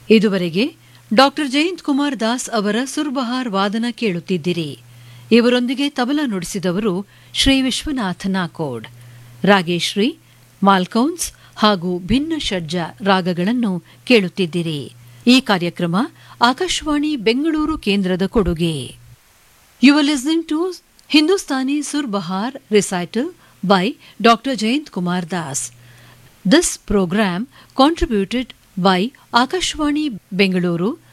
ಇದುವರೆಗೆ ಡಾಕ್ಟರ್ ಜಯಂತ್ ಕುಮಾರ್ ದಾಸ್ ಅವರ ಸುರ್ಬಹಾರ್ ವಾದನ ಕೇಳುತ್ತಿದ್ದಿರಿ ಇವರೊಂದಿಗೆ ತಬಲ ನುಡಿಸಿದವರು ಶ್ರೀ ವಿಶ್ವನಾಥ ನಾಕೋಡ್ ರಾಗೇಶ್ರೀ ಮಾಲ್ಕೌನ್ಸ್ ಹಾಗೂ ಭಿನ್ನ ಷಡ್ಜ ರಾಗಗಳನ್ನು ಕೇಳುತ್ತಿದ್ದಿರಿ ಈ ಕಾರ್ಯಕ್ರಮ ಆಕಾಶವಾಣಿ ಬೆಂಗಳೂರು ಕೇಂದ್ರದ ಕೊಡುಗೆ you are listening to Hindustani surbahar recital by doctor Jayant Kumar Das this program contributed by Akashwani Bengaluru